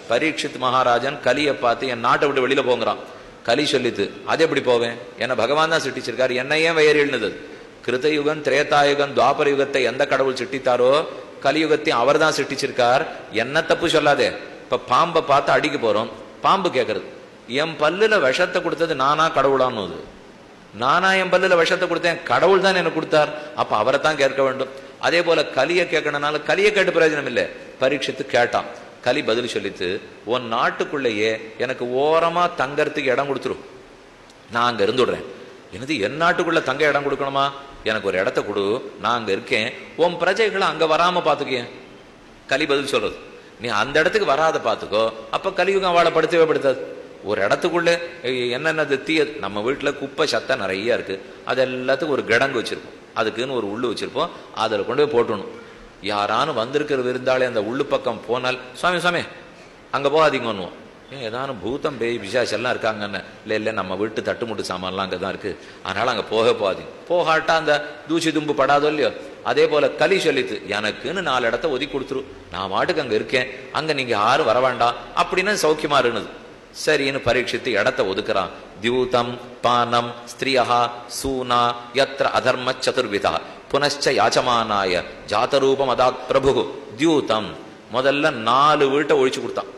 பரீட்சித் மகாராஜன் கலியை பார்த்து என் நாட்டை விட்டு வெளியில போங்கிறான் கலி சொல்லித்து அது எப்படி போவேன் என்ன பகவான் தான் சிட்டிச்சிருக்காரு என்ன ஏன் வயறிழ்னது கிருதயுகம் திரேதாயுகம் துவாபர யுகத்தை எந்த கடவுள் சிட்டித்தாரோ கலியுகத்தையும் அவர் தான் சிட்டிச்சிருக்கார் என்ன தப்பு சொல்லாதே இப்ப பாம்பை பார்த்து அடிக்க போறோம் பாம்பு கேட்கறது என் பல்லுல விஷத்தை கொடுத்தது நானா கடவுளான்னு நானா என் பல்லுல விஷத்தை கொடுத்தேன் கடவுள் தான் எனக்கு கொடுத்தார் அப்ப அவரை தான் கேட்க வேண்டும் அதே போல கலியை கேட்கணும்னால கலியை கேட்டு பிரயோஜனம் இல்லை பரீட்சித்து கேட்டான் கலி பதில் சொல்லித்து உன் நாட்டுக்குள்ளேயே எனக்கு ஓரமா தங்கறதுக்கு இடம் கொடுத்துரும் நான் அங்க இருந்துடுறேன் என்னது என் நாட்டுக்குள்ள தங்க இடம் கொடுக்கணுமா எனக்கு ஒரு இடத்த கொடு நான் அங்க இருக்கேன் உன் பிரஜைகளை அங்க வராம பாத்துக்கேன் கலி பதில் சொல்றது நீ அந்த இடத்துக்கு வராத பாத்துக்கோ அப்ப கலியுகம் அவளை படுத்தவே படுத்தாது ஒரு இடத்துக்குள்ள எ- என்னென்னது தீய நம்ம வீட்டுல குப்பை சத்தை நிறைய இருக்கு அது எல்லாத்துக்கும் ஒரு கிடங்கு வச்சிருப்போம் அதுக்குன்னு ஒரு உள்ளு வச்சிருப்போம் அதுல கொண்டு போய் போட்டணும் யாரானும் வந்திருக்கிற விருந்தாளி அந்த உள்ளு பக்கம் போனால் சுவாமி சுவாமி அங்க போகாதீங்கன்னுவோம் ஏன் ஏதானும் பூதம் பேய் பிசாசு எல்லாம் இருக்காங்கன்னு இல்லை இல்லை நம்ம வீட்டு தட்டுமுட்டு சாமான்லாம் அங்கே தான் இருக்கு அதனால அங்கே போக போகாதீங்க போகாட்டா அந்த தூசி தும்பு படாதோ இல்லையோ அதே போல களி சொல்லித்து எனக்குன்னு நாலு இடத்த ஒதுக்கி கொடுத்துரு நான் வாட்டுக்கு அங்க இருக்கேன் அங்க நீங்க யாரும் வர வேண்டாம் அப்படின்னு சௌக்கியமா இருந்தது சரின்னு பரீட்சித்து இடத்த ஒதுக்குறான் தியூதம் பானம் ஸ்திரியா சூனா யத்ர அதர்ம சதுர்விதா புனச்ச யாச்சமானாய ஜாதரூபம் அதாத் பிரபு தியூதம் முதல்ல நாலு வீட்டை ஒழிச்சு கொடுத்தான்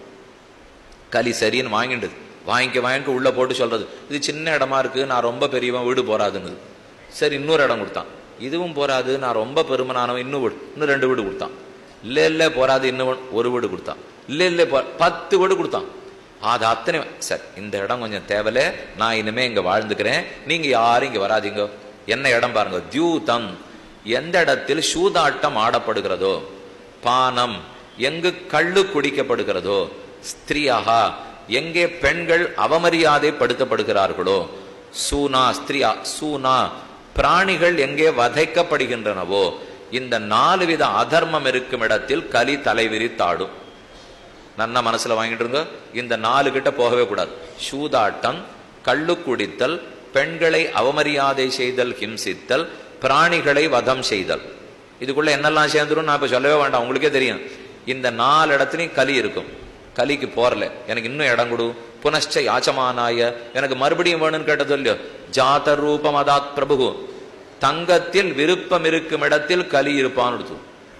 கலி சரின்னு வாங்கிடுது வாங்கிக்க வாங்கிக்க உள்ள போட்டு சொல்றது இது சின்ன இடமா இருக்கு நான் ரொம்ப பெரியவன் வீடு போறாதுன்னு சரி இன்னொரு இடம் கொடுத்தான் இதுவும் போறாது நான் ரொம்ப பெருமனானவன் இன்னும் வீடு இன்னும் ரெண்டு வீடு கொடுத்தான் இல்ல இல்ல போறாது இன்னும் ஒரு வீடு கொடுத்தான் இல்ல இல்ல போ- பத்து வீடு கொடுத்தான் அது அத்தனை சரி இந்த இடம் கொஞ்சம் தேவல நான் இனிமே இங்க வாழ்ந்துக்கிறேன் நீங்க யாரும் இங்க வராதீங்க என்ன இடம் பாருங்க தியூதம் எந்த இடத்தில் சூதாட்டம் ஆடப்படுகிறதோ பானம் எங்கு கள்ளு குடிக்கப்படுகிறதோ ஸ்திரியாக எங்கே பெண்கள் அவமரியாதைப்படுத்தப்படுகிறார்களோ சூனா ஸ்திரியா சூனா பிராணிகள் எங்கே வதைக்கப்படுகின்றனவோ இந்த நாலு வித அதர்மம் இருக்கும் இடத்தில் கலி தலைவிரித்தாடும் நன்னா மனசுல வாங்கிட்டுருங்க இந்த நாலு கிட்ட போகவே கூடாது சூதாட்டம் கள்ளு குடித்தல் பெண்களை அவமரியாதை செய்தல் ஹிம்சித்தல் பிராணிகளை வதம் செய்தல் இதுக்குள்ள என்னெல்லாம் சேர்ந்துரும் நான் இப்ப சொல்லவே வேண்டாம் உங்களுக்கே தெரியும் இந்த நாலு இடத்துலயும் கலி இருக்கும் கலிக்கு போறல எனக்கு இன்னும் இடம் கொடு புனశ్చ யாச்சமானாய எனக்கு மறுபடியும் வேணும்னு கேட்டது இல்லையோ ஜாத ரூபம் அதாத் பிரபு தங்கத்தில் விருப்பம் இருக்கும் இடத்தில் கலி இருப்பான்னு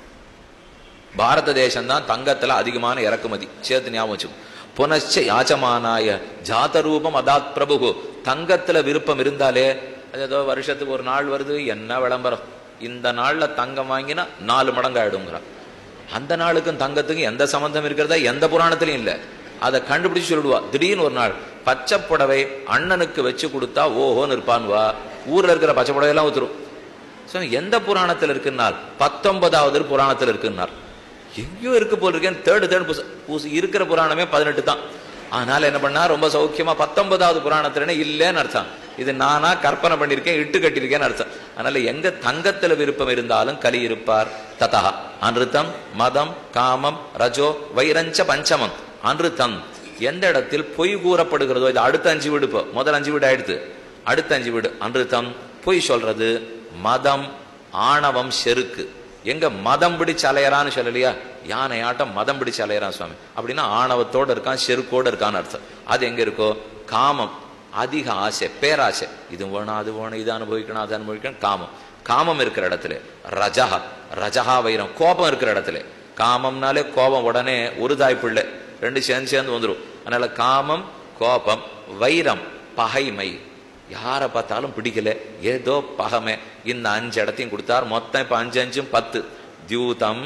பாரத தேசம் தான் தங்கத்துல அதிகமான இறக்குமதி சேர்த்து ஞாபகம் வச்சுக்கோ புனச்ச யாச்சமானாய ஜாத ரூபம் அதாத் பிரபு தங்கத்துல விருப்பம் இருந்தாலே அது ஏதோ வருஷத்துக்கு ஒரு நாள் வருது என்ன விளம்பரம் இந்த நாள்ல தங்கம் வாங்கினா நாலு மடங்கு ஆயிடுங்கிறான் அந்த நாளுக்கும் தங்கத்துக்கும் எந்த சம்பந்தம் இருக்கிறதா எந்த புராணத்திலையும் இல்ல அதை கண்டுபிடிச்சு சொல்லிடுவா திடீர்னு ஒரு நாள் பச்சை புடவை அண்ணனுக்கு வச்சு கொடுத்தா ஓஹோன்னு இருப்பான்வா ஊர்ல இருக்கிற பச்சை புடவையெல்லாம் ஊத்துரும் சுவாமி எந்த புராணத்தில் இருக்குன்னார் பத்தொன்பதாவது புராணத்தில் இருக்குன்னார் எங்கேயோ இருக்கு போல் இருக்கேன் தேர்டு தேர்டு புச புச- இருக்கிற புராணமே பதினெட்டு தான் அதனால என்ன பண்ணா ரொம்ப சௌக்கியமா பத்தொன்பதாவது புராணத்துல இல்லைன்னு அர்த்தம் இது நானா கற்பனை பண்ணிருக்கேன் இட்டு கட்டியிருக்கேன்னு அர்த்தம் அதனால எங்க தங்கத்துல விருப்பம் இருந்தாலும் கலி இருப்பார் ததா அனிருத்தம் மதம் காமம் ரஜோ வைரஞ்ச பஞ்சமம் அனிருத்தம் எந்த இடத்தில் பொய் கூறப்படுகிறதோ இது அடுத்த அஞ்சு வீடு இப்போ முதல் அஞ்சு வீடு ஆயிடுத்து அடுத்த அஞ்சு வீடு அனிருத்தம் பொய் சொல்றது மதம் ஆணவம் செருக்கு எங்க மதம் பிடிச்சு அலையறான்னு சொல்லலையா யானை ஆட்டம் மதம் பிடிச்சு அலையறான் சுவாமி அப்படின்னா ஆணவத்தோட இருக்கான் செருக்கோட இருக்கான்னு அர்த்தம் அது எங்க இருக்கோ காமம் அதிக ஆசை பேராசை இது வேணும் அது வேணும் இது அனுபவிக்கணும் அது அனுபவிக்கணும் காமம் காமம் இருக்கிற இடத்துல ரஜஹா ரஜஹா வைரம் கோபம் இருக்கிற இடத்துல காமம்னாலே கோபம் உடனே ஒரு தாய் பிள்ளை ரெண்டு சேர்ந்து சேர்ந்து வந்துரும் அதனால காமம் கோபம் வைரம் பகைமை யாரை பார்த்தாலும் பிடிக்கல ஏதோ பகமை இந்த அஞ்சு இடத்தையும் கொடுத்தார் மொத்தம் இப்ப அஞ்சு அஞ்சும் பத்து தியூதம்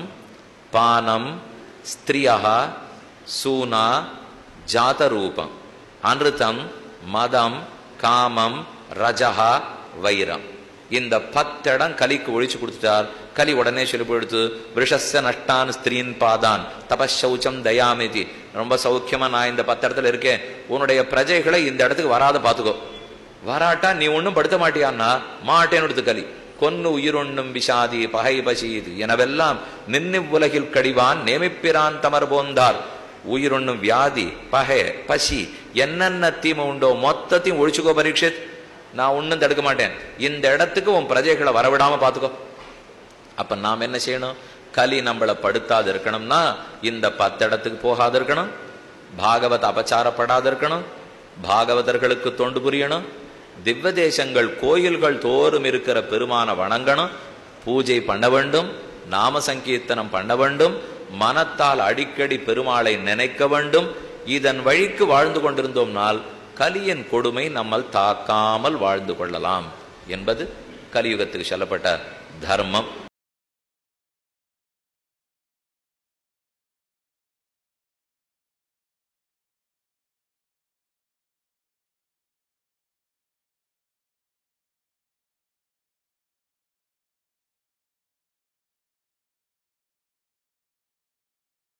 பானம் ஸ்திரியா சூனா ஜாதரூபம் அனிருத்தம் மதம் காமம் ரஜஹா வைரம் இந்த பத்திடம் கலிக்கு ஒழிச்சு கொடுத்துட்டார் கலி உடனே சொல்லி போயிடுத்து விஷஸ்ய நஷ்டான் ஸ்திரீன் பாதான் தபசௌச்சம் தயாமிதி ரொம்ப சௌக்கியமா நான் இந்த பத்து இடத்துல இருக்கேன் உன்னுடைய பிரஜைகளை இந்த இடத்துக்கு வராத பாத்துக்கோ வராட்டா நீ ஒண்ணும் படுத்த மாட்டியான்னா மாட்டேன்னு எடுத்து கலி கொன்னு உயிரொண்ணும் விஷாதி பகை பசீது எனவெல்லாம் நின்னு உலகில் கடிவான் நேமிப்பிரான் தமர் போந்தார் உயிரொண்ணும் வியாதி பகை பசி என்னென்ன தீமை உண்டோ மொத்தத்தையும் ஒழிச்சுக்கோ பரீட்சித் நான் ஒண்ணும் தடுக்க மாட்டேன் இந்த இடத்துக்கு உன் பிரஜைகளை வரவிடாம பாத்துக்கோ அப்ப நாம் என்ன செய்யணும் கலி நம்மளை படுத்தாது இருக்கணும்னா இந்த பத்து இடத்துக்கு போகாது இருக்கணும் பாகவத அபச்சாரப்படாத இருக்கணும் பாகவதர்களுக்கு தொண்டு புரியணும் திவ்ய தேசங்கள் கோயில்கள் தோறும் இருக்கிற பெருமான வணங்கணும் பூஜை பண்ண வேண்டும் நாம சங்கீர்த்தனம் பண்ண வேண்டும் மனத்தால் அடிக்கடி பெருமாளை நினைக்க வேண்டும் இதன் வழிக்கு வாழ்ந்து கொண்டிருந்தோம்னால் கலியின் கொடுமை நம்மால் தாக்காமல் வாழ்ந்து கொள்ளலாம் என்பது கலியுகத்துக்கு சொல்லப்பட்ட தர்மம்